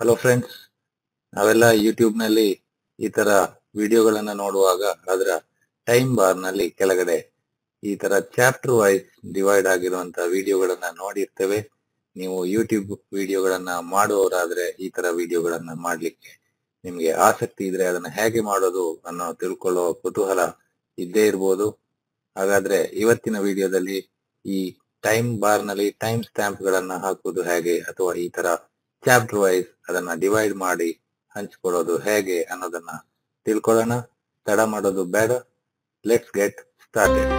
hello friends ನಾವೆಲ್ಲ YouTube ನಲ್ಲಿ ಈ ತರ ವಿಡಿಯೋಗಳನ್ನ ನೋಡುವಾಗ ಅದರ ಟೈಮ್ ಬಾರ್ ನಲ್ಲಿ ಕೆಳಗಡೆ ಈ ತರ ಚಾಪ್ಟರ್ ವೈಸ್ ಡಿವೈಡ್ ಆಗಿರುವಂತ ವಿಡಿಯೋಗಳನ್ನ ನೋಡಿರ್ತೇವೆ ನೀವು ಯೂಟ್ಯೂಬ್ ವಿಡಿಯೋಗಳನ್ನ ಮಾಡುವವರಾದ್ರೆ ಈ ತರ ವಿಡಿಯೋಗಳನ್ನ ಮಾಡ್ಲಿಕ್ಕೆ ನಿಮ್ಗೆ ಆಸಕ್ತಿ ಇದ್ರೆ ಅದನ್ನ ಹೇಗೆ ಮಾಡೋದು ಅನ್ನೋ ತಿಳ್ಕೊಳ್ಳೋ ಕುತೂಹಲ ಇದ್ದೇ ಇರ್ಬೋದು ಹಾಗಾದ್ರೆ ಇವತ್ತಿನ ವಿಡಿಯೋದಲ್ಲಿ ಈ ಟೈಮ್ ಬಾರ್ ನಲ್ಲಿ ಟೈಮ್ ಸ್ಟ್ಯಾಂಪ್ ಗಳನ್ನ ಹಾಕುವುದು ಹೇಗೆ ಅಥವಾ ಈ ತರ ಚಾಪ್ಟರ್ ವೈಸ್ ಅದನ್ನ ಡಿವೈಡ್ ಮಾಡಿ ಹಂಚ್ಕೊಳ್ಳೋದು ಹೇಗೆ ಅನ್ನೋದನ್ನ ತಿಳ್ಕೊಳ್ಳೋಣ ತಡ ಮಾಡೋದು ಬೇಡ ಲೆಟ್ಸ್ ಗೆಟ್ ಸ್ಟಾರ್ಟೆಡ್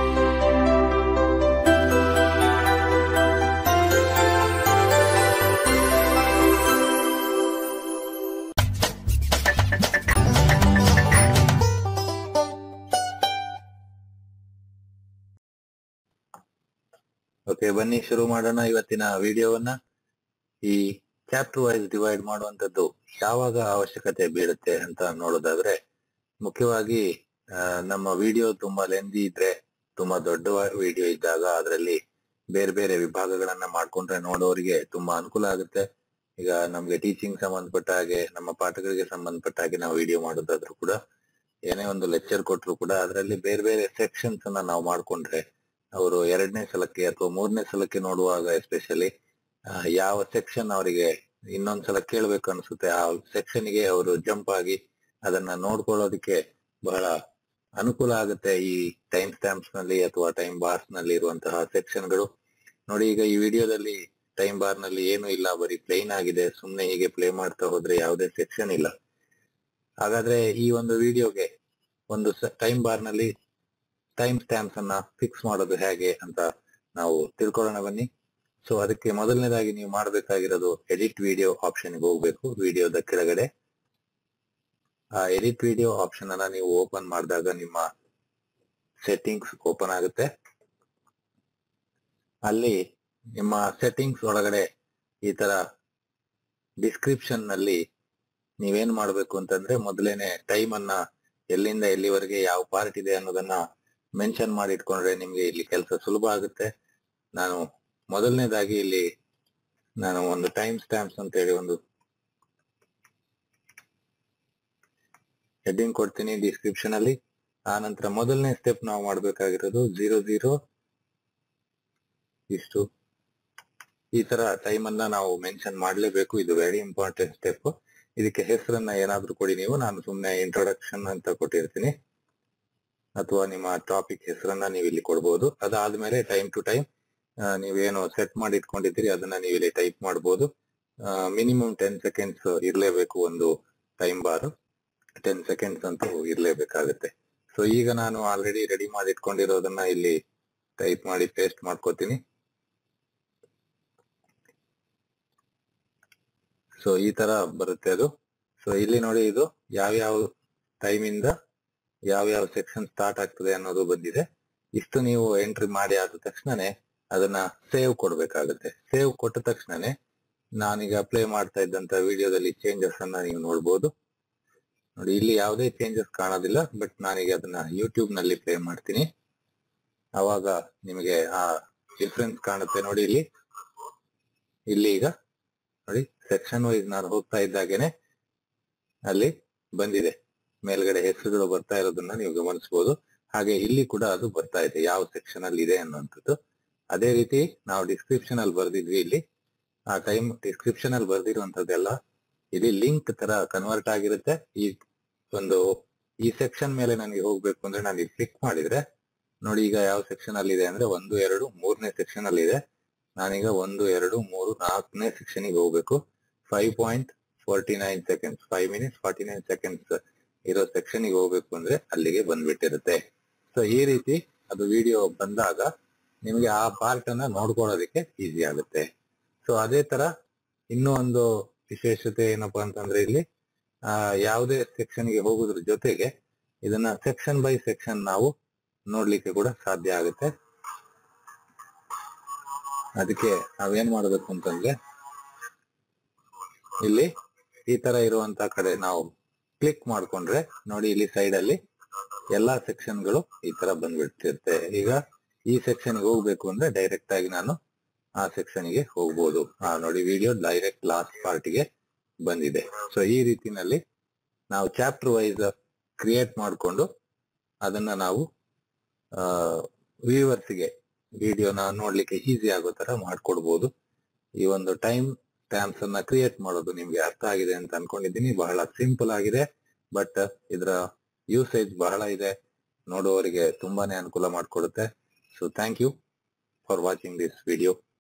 ಓಕೆ ಬನ್ನಿ ಶುರು ಮಾಡೋಣ ಇವತ್ತಿನ ವಿಡಿಯೋವನ್ನ ಈ ಚಾಪ್ಟರ್ ವೈಸ್ ಡಿವೈಡ್ ಮಾಡುವಂತದ್ದು ಯಾವಾಗ ಅವಶ್ಯಕತೆ ಬೀಳುತ್ತೆ ಅಂತ ನೋಡೋದಾದ್ರೆ ಮುಖ್ಯವಾಗಿ ಆ, ನಮ್ಮ ವಿಡಿಯೋ ತುಂಬಾ ಲೆಂದಿ ಇದ್ರೆ ತುಂಬಾ ದೊಡ್ಡ ವಿಡಿಯೋ ಇದ್ದಾಗ ಅದರಲ್ಲಿ ಬೇರೆ ಬೇರೆ ವಿಭಾಗಗಳನ್ನ ಮಾಡ್ಕೊಂಡ್ರೆ ನೋಡೋರಿಗೆ ತುಂಬಾ ಅನುಕೂಲ ಆಗುತ್ತೆ ಈಗ ನಮ್ಗೆ ಟೀಚಿಂಗ್ ಸಂಬಂಧಪಟ್ಟ ಹಾಗೆ ನಮ್ಮ ಪಾಠಗಳಿಗೆ ಸಂಬಂಧಪಟ್ಟ ಹಾಗೆ ನಾವು ವಿಡಿಯೋ ಮಾಡೋದಾದ್ರೂ ಕೂಡ ಏನೇ ಒಂದು ಲೆಕ್ಚರ್ ಕೊಟ್ರು ಕೂಡ ಅದರಲ್ಲಿ ಬೇರೆ ಬೇರೆ ಸೆಕ್ಷನ್ಸ್ ಅನ್ನ ನಾವು ಮಾಡ್ಕೊಂಡ್ರೆ ಅವರು ಎರಡನೇ ಸಲಕ್ಕೆ ಅಥವಾ ಮೂರನೇ ಸಲಕ್ಕೆ ನೋಡುವಾಗ ಎಸ್ಪೆಷಲಿ ಯಾವ ಸೆಕ್ಷನ್ ಅವರಿಗೆ ಇನ್ನೊಂದ್ಸಲ ಕೇಳ್ಬೇಕು ಅನ್ಸುತ್ತೆ ಆ ಸೆಕ್ಷನ್ ಗೆ ಅವರು ಜಂಪ್ ಆಗಿ ಅದನ್ನ ನೋಡ್ಕೊಳ್ಳೋದಕ್ಕೆ ಬಹಳ ಅನುಕೂಲ ಆಗುತ್ತೆ ಈ ಟೈಮ್ ಸ್ಟ್ಯಾಂಪ್ಸ್ ನಲ್ಲಿ ಅಥವಾ ಟೈಮ್ ಬಾರ್ಸ್ ನಲ್ಲಿ ಇರುವಂತಹ ಸೆಕ್ಷನ್ ಗಳು ನೋಡಿ ಈಗ ಈ ವಿಡಿಯೋದಲ್ಲಿ ಟೈಮ್ ಬಾರ್ ನಲ್ಲಿ ಏನು ಇಲ್ಲ ಬರೀ ಪ್ಲೇನ್ ಆಗಿದೆ ಸುಮ್ನೆ ಹೀಗೆ ಪ್ಲೇ ಮಾಡ್ತಾ ಹೋದ್ರೆ ಯಾವುದೇ ಸೆಕ್ಷನ್ ಇಲ್ಲ ಹಾಗಾದ್ರೆ ಈ ಒಂದು ವಿಡಿಯೋಗೆ ಒಂದು ಟೈಮ್ ಬಾರ್ ನಲ್ಲಿ ಟೈಮ್ ಸ್ಟ್ಯಾಂಪ್ಸ್ ಅನ್ನ ಫಿಕ್ಸ್ ಮಾಡೋದು ಹೇಗೆ ಅಂತ ನಾವು ತಿಳ್ಕೊಳ್ಳೋಣ ಬನ್ನಿ ಸೊ ಅದಕ್ಕೆ ಮೊದಲನೇದಾಗಿ ನೀವು ಮಾಡಬೇಕಾಗಿರೋದು ಎಡಿಟ್ ವಿಡಿಯೋ ಆಪ್ಷನ್ ಗೆ ಹೋಗ್ಬೇಕು ವಿಡಿಯೋದ ಕೆಳಗಡೆ ಆ ಎಡಿಟ್ ವಿಡಿಯೋ ಆಪ್ಷನ್ ಅನ್ನ ನೀವು ಓಪನ್ ಮಾಡಿದಾಗ ನಿಮ್ಮ ಸೆಟ್ಟಿಂಗ್ಸ್ ಓಪನ್ ಆಗುತ್ತೆ ಅಲ್ಲಿ ನಿಮ್ಮ ಸೆಟ್ಟಿಂಗ್ಸ್ ಒಳಗಡೆ ಈ ತರ ಡಿಸ್ಕ್ರಿಪ್ಷನ್ ನಲ್ಲಿ ನೀವೇನ್ ಮಾಡ್ಬೇಕು ಅಂತಂದ್ರೆ ಮೊದಲೇನೆ ಟೈಮ್ ಅನ್ನ ಎಲ್ಲಿಂದ ಎಲ್ಲಿವರೆಗೆ ಯಾವ ಪಾರ್ಟ್ ಇದೆ ಅನ್ನೋದನ್ನ ಮೆನ್ಷನ್ ಮಾಡಿ ಇಟ್ಕೊಂಡ್ರೆ ನಿಮ್ಗೆ ಇಲ್ಲಿ ಕೆಲಸ ಸುಲಭ ಆಗುತ್ತೆ ನಾನು ಮೊದಲನೇದಾಗಿ ಇಲ್ಲಿ ನಾನು ಒಂದು ಟೈಮ್ ಸ್ಟ್ಯಾಂಪ್ಸ್ ಅಂತ ಹೇಳಿ ಒಂದು ಹೆಡ್ಡಿಂಗ್ ಕೊಡ್ತೀನಿ ಡಿಸ್ಕ್ರಿಪ್ಷನ್ ಅಲ್ಲಿ ಆ ನಂತರ ಮೊದಲನೇ ಸ್ಟೆಪ್ ನಾವು ಮಾಡಬೇಕಾಗಿರೋದು ಜೀರೋ ಜೀರೋ ಇಷ್ಟು ಈ ತರ ಟೈಮ್ ಅನ್ನ ನಾವು ಮೆನ್ಷನ್ ಮಾಡಲೇಬೇಕು ಇದು ವೆರಿ ಇಂಪಾರ್ಟೆಂಟ್ ಸ್ಟೆಪ್ ಇದಕ್ಕೆ ಹೆಸರನ್ನ ಏನಾದ್ರೂ ಕೊಡಿ ನೀವು ನಾನು ಸುಮ್ಮನೆ ಇಂಟ್ರೊಡಕ್ಷನ್ ಅಂತ ಕೊಟ್ಟಿರ್ತೀನಿ ಅಥವಾ ನಿಮ್ಮ ಟಾಪಿಕ್ ಹೆಸರನ್ನ ನೀವು ಇಲ್ಲಿ ಕೊಡ್ಬೋದು ಅದಾದ್ಮೇಲೆ ಟೈಮ್ ಟು ಟೈಮ್ ನೀವೇನು ಸೆಟ್ ಮಾಡಿ ಇಟ್ಕೊಂಡಿದ್ದೀರಿ ಅದನ್ನ ನೀವು ಇಲ್ಲಿ ಟೈಪ್ ಮಾಡ್ಬೋದು ಮಿನಿಮಮ್ ಟೆನ್ ಸೆಕೆಂಡ್ಸ್ ಇರಲೇಬೇಕು ಒಂದು ಟೈಮ್ ಬಾರ್ ಟೆನ್ ಸೆಕೆಂಡ್ಸ್ ಅಂತೂ ಇರಲೇಬೇಕಾಗುತ್ತೆ ಸೊ ಈಗ ನಾನು ಆಲ್ರೆಡಿ ರೆಡಿ ಮಾಡಿ ಇಟ್ಕೊಂಡಿರೋದನ್ನ ಇಲ್ಲಿ ಟೈಪ್ ಮಾಡಿ ಪೇಸ್ಟ್ ಮಾಡ್ಕೋತೀನಿ ಸೊ ಈ ತರ ಬರುತ್ತೆ ಅದು ಸೊ ಇಲ್ಲಿ ನೋಡಿ ಇದು ಯಾವ್ಯಾವ ಟೈಮ್ ಇಂದ ಯಾವ್ಯಾವ ಸೆಕ್ಷನ್ ಸ್ಟಾರ್ಟ್ ಆಗ್ತದೆ ಅನ್ನೋದು ಬಂದಿದೆ ಇಷ್ಟು ನೀವು ಎಂಟ್ರಿ ಮಾಡಿ ಆದ ತಕ್ಷಣನೇ ಅದನ್ನ ಸೇವ್ ಕೊಡ್ಬೇಕಾಗುತ್ತೆ ಸೇವ್ ಕೊಟ್ಟ ತಕ್ಷಣನೇ ನಾನೀಗ ಪ್ಲೇ ಮಾಡ್ತಾ ಇದ್ದಂತ ವಿಡಿಯೋದಲ್ಲಿ ಚೇಂಜಸ್ ಅನ್ನ ನೀವು ನೋಡ್ಬೋದು ನೋಡಿ ಇಲ್ಲಿ ಯಾವುದೇ ಚೇಂಜಸ್ ಕಾಣೋದಿಲ್ಲ ಬಟ್ ನಾನೀಗ ಅದನ್ನ ಯೂಟ್ಯೂಬ್ ನಲ್ಲಿ ಪ್ಲೇ ಮಾಡ್ತೀನಿ ಅವಾಗ ನಿಮಗೆ ಆ ಡಿಫ್ರೆನ್ಸ್ ಕಾಣುತ್ತೆ ನೋಡಿ ಇಲ್ಲಿ ಇಲ್ಲಿ ಈಗ ನೋಡಿ ಸೆಕ್ಷನ್ ವೈಸ್ ನಾನು ಹೋಗ್ತಾ ಇದ್ದಾಗೇನೆ ಅಲ್ಲಿ ಬಂದಿದೆ ಮೇಲ್ಗಡೆ ಹೆಸರುಗಳು ಬರ್ತಾ ಇರೋದನ್ನ ನೀವು ಗಮನಿಸಬಹುದು ಹಾಗೆ ಇಲ್ಲಿ ಕೂಡ ಅದು ಬರ್ತಾ ಇದೆ ಯಾವ ಸೆಕ್ಷನ್ ಅಲ್ಲಿ ಇದೆ ಅನ್ನುವಂಥದ್ದು ಅದೇ ರೀತಿ ನಾವು ಡಿಸ್ಕ್ರಿಪ್ಷನ್ ಅಲ್ಲಿ ಬರ್ದಿದ್ವಿ ಇಲ್ಲಿ ಆ ಟೈಮ್ ಡಿಸ್ಕ್ರಿಪ್ಷನ್ ಅಲ್ಲಿ ಬರ್ದಿರುವಂತದ್ದೆಲ್ಲ ಇಲ್ಲಿ ಲಿಂಕ್ ತರ ಕನ್ವರ್ಟ್ ಆಗಿರುತ್ತೆ ಈ ಒಂದು ಈ ಸೆಕ್ಷನ್ ಮೇಲೆ ನನಗೆ ಹೋಗ್ಬೇಕು ಅಂದ್ರೆ ನಾನು ಇಲ್ಲಿ ಕ್ಲಿಕ್ ಮಾಡಿದ್ರೆ ನೋಡಿ ಈಗ ಯಾವ ಸೆಕ್ಷನ್ ಅಲ್ಲಿ ಇದೆ ಅಂದ್ರೆ ಒಂದು ಎರಡು ಮೂರನೇ ಸೆಕ್ಷನ್ ಅಲ್ಲಿ ಇದೆ ನಾನೀಗ ಒಂದು ಎರಡು ಮೂರು ನಾಲ್ಕನೇ ಸೆಕ್ಷನ್ ಗೆ ಹೋಗ್ಬೇಕು five point forty nine seconds five minutes forty nine seconds ಇರೋ ಸೆಕ್ಷನ್ ಗೆ ಹೋಗ್ಬೇಕು ಅಂದ್ರೆ ಅಲ್ಲಿಗೆ ಬಂದ್ಬಿಟ್ಟಿರುತ್ತೆ ಸೊ ಈ ರೀತಿ ಅದು ವಿಡಿಯೋ ಬಂದಾಗ ನಿಮಗೆ ಆ ಪಾರ್ಟ್ ಅನ್ನ ನೋಡ್ಕೊಳ್ಳೋದಕ್ಕೆ ಈಸಿ ಆಗುತ್ತೆ ಸೊ ಅದೇ ತರ ಇನ್ನೂ ಒಂದು ವಿಶೇಷತೆ ಏನಪ್ಪಾ ಅಂತಂದ್ರೆ ಇಲ್ಲಿ ಆ ಯಾವುದೇ ಸೆಕ್ಷನ್ ಗೆ ಹೋಗೋದ್ರ ಜೊತೆಗೆ ಇದನ್ನ ಸೆಕ್ಷನ್ ಬೈ ಸೆಕ್ಷನ್ ನಾವು ನೋಡ್ಲಿಕ್ಕೆ ಕೂಡ ಸಾಧ್ಯ ಆಗುತ್ತೆ ಅದಕ್ಕೆ ನಾವೇನ್ ಮಾಡಬೇಕು ಅಂತಂದ್ರೆ ಇಲ್ಲಿ ಈ ತರ ಇರುವಂತ ಕಡೆ ನಾವು ಕ್ಲಿಕ್ ಮಾಡ್ಕೊಂಡ್ರೆ ನೋಡಿ ಇಲ್ಲಿ ಸೈಡ್ ಅಲ್ಲಿ ಎಲ್ಲಾ ಸೆಕ್ಷನ್ ಗಳು ಈ ತರ ಬಂದ್ಬಿಡ್ತಿರುತ್ತೆ ಈಗ ಈ ಸೆಕ್ಷನ್ ಹೋಗ್ಬೇಕು ಅಂದ್ರೆ ಡೈರೆಕ್ಟ್ ಆಗಿ ನಾನು ಆ ಸೆಕ್ಷನ್ ಗೆ ಹೋಗ್ಬೋದು ಆ ನೋಡಿ ವಿಡಿಯೋ ಡೈರೆಕ್ಟ್ ಲಾಸ್ಟ್ ಪಾರ್ಟ್ ಗೆ ಬಂದಿದೆ ಸೊ ಈ ರೀತಿನಲ್ಲಿ ನಾವು ಚಾಪ್ಟರ್ ವೈಸ್ ಕ್ರಿಯೇಟ್ ಮಾಡಿಕೊಂಡು ಅದನ್ನ ನಾವು ವ್ಯೂವರ್ಸ್ಗೆ ವಿಡಿಯೋನ ನೋಡ್ಲಿಕ್ಕೆ ಈಸಿ ಆಗೋ ತರ ಮಾಡ್ಕೊಡ್ಬೋದು ಈ ಒಂದು ಟೈಮ್ ಸ್ಟ್ಯಾಂಪ್ಸ್ ಅನ್ನ ಕ್ರಿಯೇಟ್ ಮಾಡೋದು ನಿಮ್ಗೆ ಅರ್ಥ ಆಗಿದೆ ಅಂತ ಅನ್ಕೊಂಡಿದ್ದೀನಿ ಬಹಳ ಸಿಂಪಲ್ ಆಗಿದೆ ಬಟ್ ಇದರ ಯೂಸೇಜ್ ಬಹಳ ಇದೆ ನೋಡುವವರಿಗೆ ತುಂಬಾನೇ ಅನುಕೂಲ ಮಾಡಿಕೊಡುತ್ತೆ so thank you for watching this video